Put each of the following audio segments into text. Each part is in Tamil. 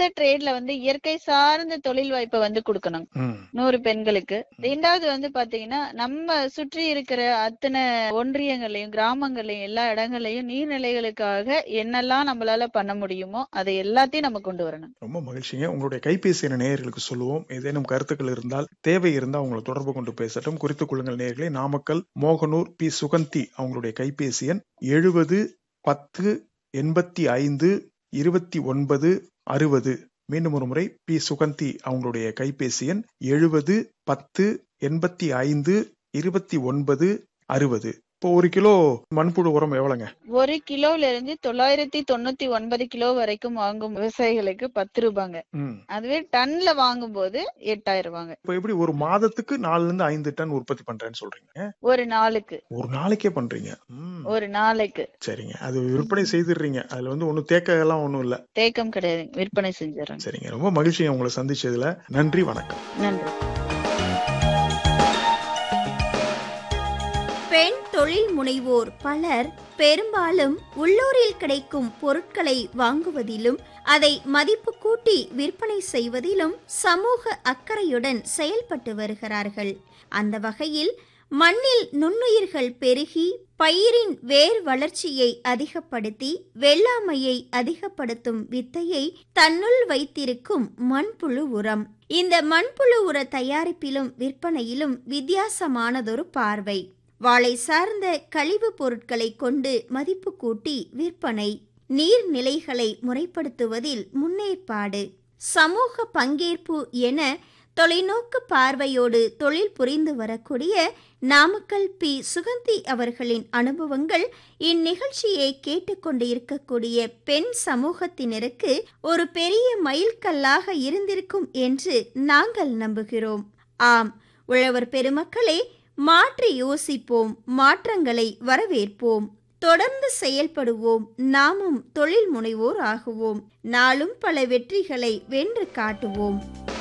அடுத்த ட்ரேட்ல வந்து இயற்கை சார்ந்த தொழில் வாய்ப்பை வந்து கொடுக்கணும் ம். நூறு பெண்களுக்கு ரெண்டாவது வந்து பாத்தீங்கன்னா நம்ம சுற்றி இருக்கிற அத்தனை ஒன்றியங்களையும் கிராமங்களையும் எல்லா இடங்களையும் நீர்நிலைகளுக்காக என்னெல்லாம் நம்மளால பண்ண முடியுமோ அதை எல்லாத்தையும் நம்ம கொண்டு வரணும் ரொம்ப மகிழ்ச்சிங்க உங்களுடைய கைபேசி என நேயர்களுக்கு சொல்லுவோம் ஏதேனும் கருத்துக்கள் இருந்தால் தேவை இருந்தால் உங்களை தொடர்பு கொண்டு பேசட்டும் குறித்துக் கொள்ளுங்கள் நேயர்களே நாமக்கல் மோகனூர் பி சுகந்தி அவங்களுடைய கைபேசி எண் எழுபது பத்து எண்பத்தி ஐந்து இருபத்தி ஒன்பது அறுபது மீண்டும் ஒரு முறை பி சுகந்தி அவங்களுடைய கைபேசி எண் எழுபது பத்து எண்பத்தி ஐந்து இருபத்தி ஒன்பது அறுபது இப்போ ஒரு கிலோ மண்புழு உரம் எவ்வளவுங்க ஒரு கிலோல இருந்து தொள்ளாயிரத்தி தொண்ணூத்தி ஒன்பது கிலோ வரைக்கும் வாங்கும் விவசாயிகளுக்கு பத்து ரூபாங்க ம். அதுவே டன்ல வாங்கும்போது எட்டாயிரம் ரூபாங்க இப்போ எப்படி ஒரு மாதத்துக்கு நாலுல இருந்து ஐந்து டன் உற்பத்தி பண்றேன்னு சொல்றீங்க ஒரு நாளுக்கு ஒரு நாளைக்கே பண்றீங்க ம். ஒரு நாளைக்கு சரிங்க அது விற்பனை செய்திடுறீங்க அதுல வந்து ஒன்றும் தேக்க எல்லாம் ஒன்றும் இல்ல தேக்கம் கிடையாது விற்பனை செஞ்சிடறாங்க சரிங்க ரொம்ப மகிழ்ச்சிங்க உங்களை சந்திச்சதுல நன்றி வணக்கம் நன்றி பெண் தொழில் முனைவோர் பலர் பெரும்பாலும் உள்ளூரில் கிடைக்கும் பொருட்களை வாங்குவதிலும் அதை மதிப்பு கூட்டி விற்பனை செய்வதிலும் சமூக அக்கறையுடன் செயல்பட்டு வருகிறார்கள் அந்த வகையில் மண்ணில் நுண்ணுயிர்கள் பெருகி பயிரின் வேர் வளர்ச்சியை அதிகப்படுத்தி வெள்ளாமையை அதிகப்படுத்தும் வித்தையை தன்னுள் வைத்திருக்கும் மண்புழு உரம் இந்த மண்புழு உர தயாரிப்பிலும் விற்பனையிலும் வித்தியாசமானதொரு பார்வை வாழை சார்ந்த கழிவுப் பொருட்களை கொண்டு மதிப்பு கூட்டி விற்பனை நீர்நிலைகளை முறைப்படுத்துவதில் முன்னேற்பாடு சமூக பங்கேற்பு என தொலைநோக்கு பார்வையோடு தொழில் புரிந்து வரக்கூடிய நாமக்கல் பி சுகந்தி அவர்களின் அனுபவங்கள் இந்நிகழ்ச்சியை கேட்டுக்கொண்டு இருக்கக்கூடிய பெண் சமூகத்தினருக்கு ஒரு பெரிய மைல்கல்லாக இருந்திருக்கும் என்று நாங்கள் நம்புகிறோம் ஆம் உழவர் பெருமக்களே மாற்றி யோசிப்போம் மாற்றங்களை வரவேற்போம் தொடர்ந்து செயல்படுவோம் நாமும் தொழில் முனைவோர் ஆகுவோம் நாளும் பல வெற்றிகளை வென்று காட்டுவோம்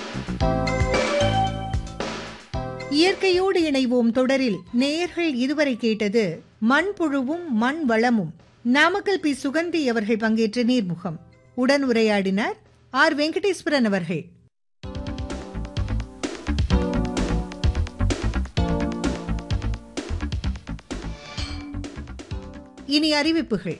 இயற்கையோடு இணைவோம் தொடரில் நேயர்கள் இதுவரை கேட்டது மண்புழுவும் மண் வளமும் நாமக்கல் பி சுகந்தி அவர்கள் பங்கேற்ற நீர்முகம் உடன் உரையாடினார் ஆர் வெங்கடேஸ்வரன் அவர்கள் இனி அறிவிப்புகள்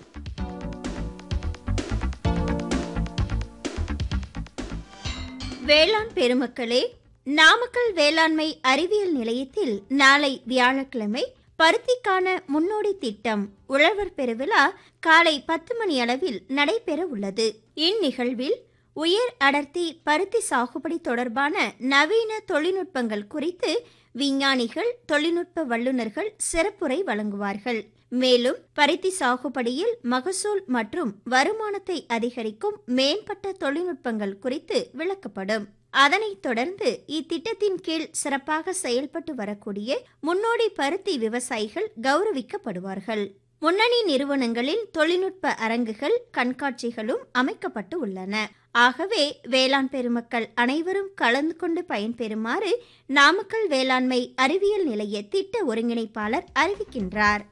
வேளாண் பெருமக்களே நாமக்கல் வேளாண்மை அறிவியல் நிலையத்தில் நாளை வியாழக்கிழமை பருத்திக்கான முன்னோடி திட்டம் உழவர் பெருவிழா காலை பத்து மணி அளவில் நடைபெற உள்ளது இந்நிகழ்வில் உயர் அடர்த்தி பருத்தி சாகுபடி தொடர்பான நவீன தொழில்நுட்பங்கள் குறித்து விஞ்ஞானிகள் தொழில்நுட்ப வல்லுநர்கள் சிறப்புரை வழங்குவார்கள் மேலும் பருத்தி சாகுபடியில் மகசூல் மற்றும் வருமானத்தை அதிகரிக்கும் மேம்பட்ட தொழில்நுட்பங்கள் குறித்து விளக்கப்படும் அதனைத் தொடர்ந்து இத்திட்டத்தின் கீழ் சிறப்பாக செயல்பட்டு வரக்கூடிய முன்னோடி பருத்தி விவசாயிகள் கௌரவிக்கப்படுவார்கள் முன்னணி நிறுவனங்களின் தொழில்நுட்ப அரங்குகள் கண்காட்சிகளும் அமைக்கப்பட்டு உள்ளன ஆகவே வேளாண் பெருமக்கள் அனைவரும் கலந்து கொண்டு பயன்பெறுமாறு நாமக்கல் வேளாண்மை அறிவியல் நிலைய திட்ட ஒருங்கிணைப்பாளர் அறிவிக்கின்றார்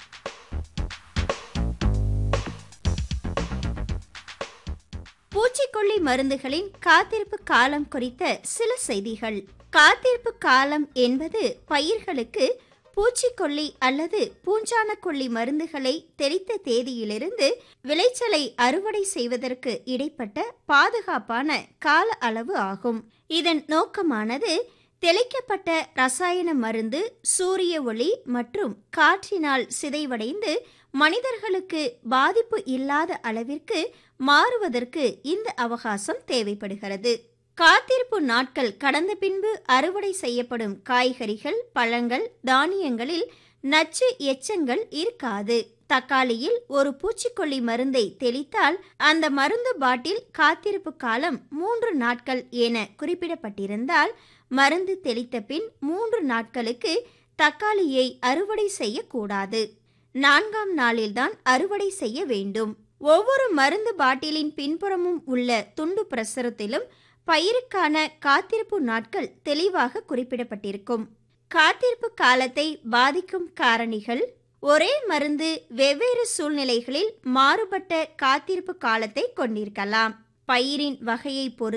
பூச்சிக்கொல்லி மருந்துகளின் காத்திருப்பு காலம் குறித்த சில செய்திகள் காத்திருப்பு காலம் என்பது பயிர்களுக்கு பூச்சிக்கொல்லி அல்லது பூஞ்சான கொல்லி மருந்துகளை தெளித்த தேதியிலிருந்து விளைச்சலை அறுவடை செய்வதற்கு இடைப்பட்ட பாதுகாப்பான கால அளவு ஆகும் இதன் நோக்கமானது தெளிக்கப்பட்ட ரசாயன மருந்து சூரிய ஒளி மற்றும் காற்றினால் சிதைவடைந்து மனிதர்களுக்கு பாதிப்பு இல்லாத அளவிற்கு மாறுவதற்கு இந்த அவகாசம் தேவைப்படுகிறது காத்திருப்பு நாட்கள் கடந்த பின்பு அறுவடை செய்யப்படும் காய்கறிகள் பழங்கள் தானியங்களில் நச்சு எச்சங்கள் இருக்காது தக்காளியில் ஒரு பூச்சிக்கொல்லி மருந்தை தெளித்தால் அந்த மருந்து பாட்டில் காத்திருப்பு காலம் மூன்று நாட்கள் என குறிப்பிடப்பட்டிருந்தால் மருந்து தெளித்த பின் மூன்று நாட்களுக்கு தக்காளியை அறுவடை செய்யக்கூடாது நான்காம் நாளில்தான் அறுவடை செய்ய வேண்டும் ஒவ்வொரு மருந்து பாட்டிலின் பின்புறமும் உள்ள துண்டு பிரசுரத்திலும் பயிருக்கான காத்திருப்பு நாட்கள் தெளிவாக குறிப்பிடப்பட்டிருக்கும் காத்திருப்பு காலத்தை பாதிக்கும் காரணிகள் ஒரே மருந்து வெவ்வேறு சூழ்நிலைகளில் மாறுபட்ட காத்திருப்பு காலத்தை கொண்டிருக்கலாம் பயிரின் வகையை பொறுத்து